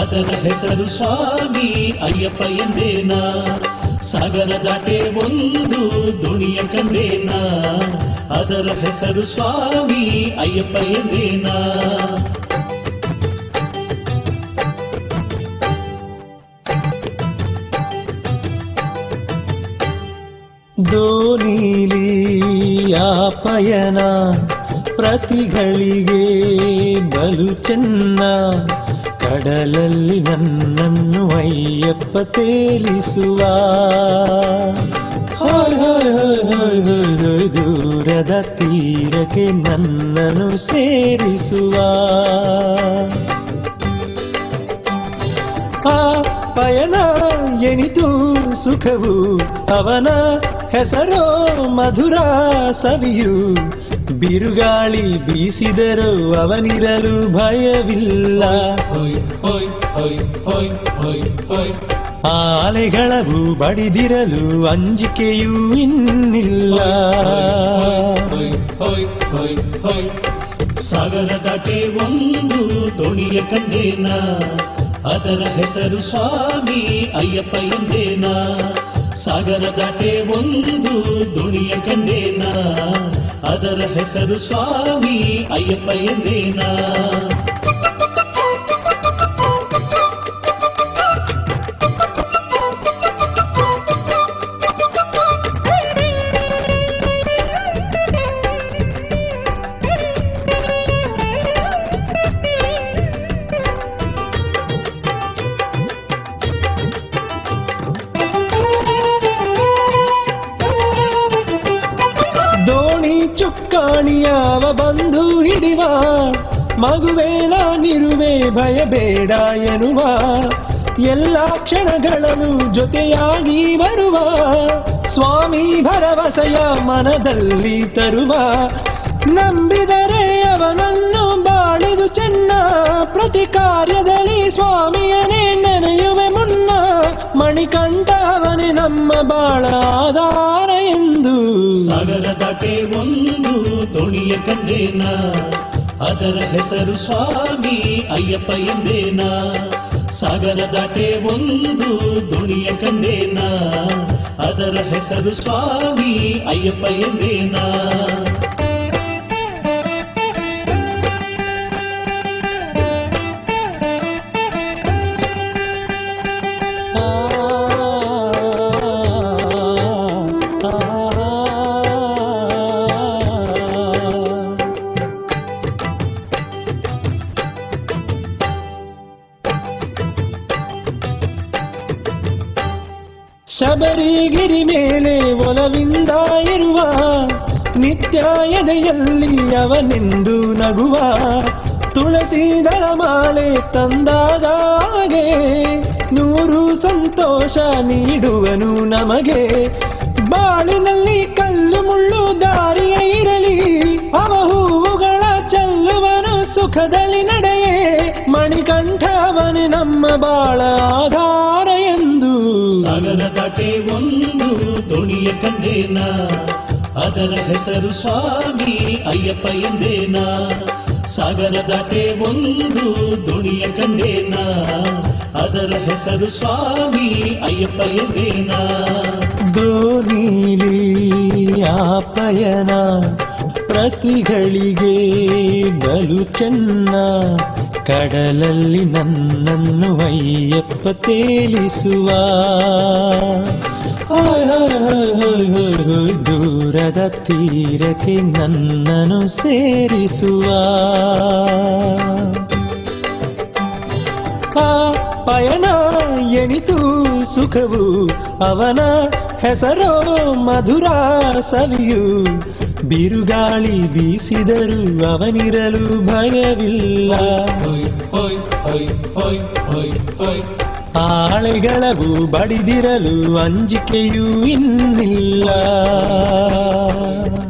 ಅದರ ಹೆಸರು ಸ್ವಾಮಿ ಅಯ್ಯಪ್ಪ ಎಂದೇನ ಸಾಗರ ದಾಟೆ ಒಂದು ದುಣಿಯ ಕಂಡೇನ ಅದರ ಹೆಸರು ಸ್ವಾಮಿ ಅಯ್ಯಪ್ಪ ಎಂದೇನ ದೋಣಿಲಿ ಆ ಪಯಣ ಪ್ರತಿಗಳಿಗೆ ಬಲು ಚೆನ್ನ ಕಡಲಲ್ಲಿ ನನ್ನನ್ನು ಅಯ್ಯಪ್ಪ ತೇಲಿಸುವ ಹೋಯ್ ಹೋಯ್ ಹೋಯ್ ಹೋಯ್ ಹೋಯ್ ಹೋಯ್ ದೂರದ ತೀರಕ್ಕೆ ನನ್ನನ್ನು ಸೇರಿಸುವ ಆ ಪಯಣ ಎನಿತು ಸುಖವು ಅವನ ಹೆಸರೋ ಮಧುರ ಸವಿಯು ಬಿರುಗಾಳಿ ಬೀಸಿದರೂ ಅವನಿರಲು ಭಯವಿಲ್ಲ ಹೊಯ್ ಹೊಯ್ ಹೊಯ್ ಹೊಯ್ ಹೊಯ್ ಹೊಯ್ ಆಲೆಗಳವು ಬಡಿದಿರಲು ಅಂಜಿಕೆಯೂ ಇನ್ನಿಲ್ಲ ಹೊಯ್ ಹೊಯ್ ಹೊಯ್ ಹೊಯ್ ಸಾಗರ ದಾಟೆ ಒಂದು ದೋಣಿಯ ಕಂಡೇನ ಅದರ ಹೆಸರು ಸ್ವಾಮಿ ಅಯ್ಯಪ್ಪ ಎಂದೇನ ಸಾಗರ ದಾಟೆ ಒಂದು ದೋಣಿಯ ಕಂಡೇನ ಅದರ ಹೆಸರು ಸ್ವಾಮಿ ಅಯ್ಯಪ್ಪ ಎಂದೇನ ದೋಣಿ ಚುಕ್ಕಾಣಿಯಾವ ಬಂದು ಹಿಡಿವ ಮಗುವೇನ ನಿರುವೆ ಭಯ ಬೇಡ ಎನ್ನುವ ಎಲ್ಲ ಕ್ಷಣಗಳನ್ನು ಜೊತೆಯಾಗಿ ಬರುವ ಸ್ವಾಮಿ ಭರವಸೆಯ ಮನದಲ್ಲಿ ತರುವ ನಂಬಿದರೆ ಅವನನ್ನು ಬಾಳಿದು ಚೆನ್ನ ಪ್ರತಿ ಕಾರ್ಯದಲ್ಲಿ ಸ್ವಾಮಿಯನೇ ನೆನೆಯುವೆ ಮುನ್ನ ಮಣಿಕಂಠ ಅವನೇ ನಮ್ಮ ಬಾಳ ಆಧಾರ ಎಂದು ಸಾಗರ ದಾಟೆ ಒಂದು ದೋಣಿಯ ಕಂಡೇನ ಅದರ ಹೆಸರು ಸ್ವಾಮಿ ಅಯ್ಯಪ್ಪ ಎಂದೇನ ಸಾಗರ ದಾಟೆ ಒಂದು ದೋಣಿಯ ಕಂಡೇನ ಅದರ ಹೆಸರು ಸ್ವಾಮಿ ಅಯ್ಯಪ್ಪ ಎಂದೇನ ಶಬರಿಗಿರಿ ಮೇಲೆ ಒಲವಿಂದ ಇರುವ ನಿತ್ಯ ಎದೆಯಲ್ಲಿ ಅವನೆಂದು ನಗುವ ತುಳಸಿ ದಳಮಾಲೆ ತಂದಾಗೆ ನೂರು ಸಂತೋಷ ನೀಡುವನು ನಮಗೆ ಬಾಳಿನಲ್ಲಿ ಕಲ್ಲು ಮುಳ್ಳು ದಾರಿಯ ಇರಲಿ ಅವ ಹೂವುಗಳ ಚೆಲ್ಲುವನು ಸುಖದಲ್ಲಿ ನಡೆಯೇ ಮಣಿಕಂಠವನೇ ನಮ್ಮ ಬಾಳ ಆಧಾರ ಎಂದು ಸಾಗರ ದಾಟೆ ಒಂದು ದೋಣಿಯ ಕಂಡೇನ ಅದರ ಹೆಸರು ಸ್ವಾಮಿ ಅಯ್ಯಪ್ಪ ಎಂದೇನ ಸಾಗರ ದಾಟೆ ಒಂದು ದೋಣಿಯ ಕಂಡೇನ ಅದರ ಹೆಸರು ಸ್ವಾಮಿ ಅಯ್ಯಪ್ಪ ಎಂದೇನ ದೋಣಿಲಿ ಆ ಪಯಣ ಪ್ರತಿಗಳಿಗೆ ಬಲು ಚೆನ್ನ ಕಡಲಲ್ಲಿ ನನ್ನನ್ನು ಅಯ್ಯಪ್ಪ ತೇಲಿಸುವ ಹೋಯ್ ಹೋಯ್ ಹೋಯ್ ಹೋಯ್ ಹೋಯ್ ಹೋಯ್ ದೂರದ ತೀರಕ್ಕೆ ನನ್ನನ್ನು ಸೇರಿಸುವ ಆ ಪಯಣ ಎನಿತು ಸುಖವು ಅವನ ಹೆಸರೋ ಮಧುರ ಸವಿಯು ಬಿರುಗಾಳಿ ಬೀಸಿದರೂ ಅವನಿರಲು ಭಯವಿಲ್ಲ ಹೊಯ್ ಹೊಯ್ ಹೊಯ್ ಹೊಯ್ ಹೊಯ್ ಹೊಯ್ ಆಳೆಗಳವು ಬಡಿದಿರಲು ಅಂಜಿಕೆಯೂ ಇನ್ನಿಲ್ಲ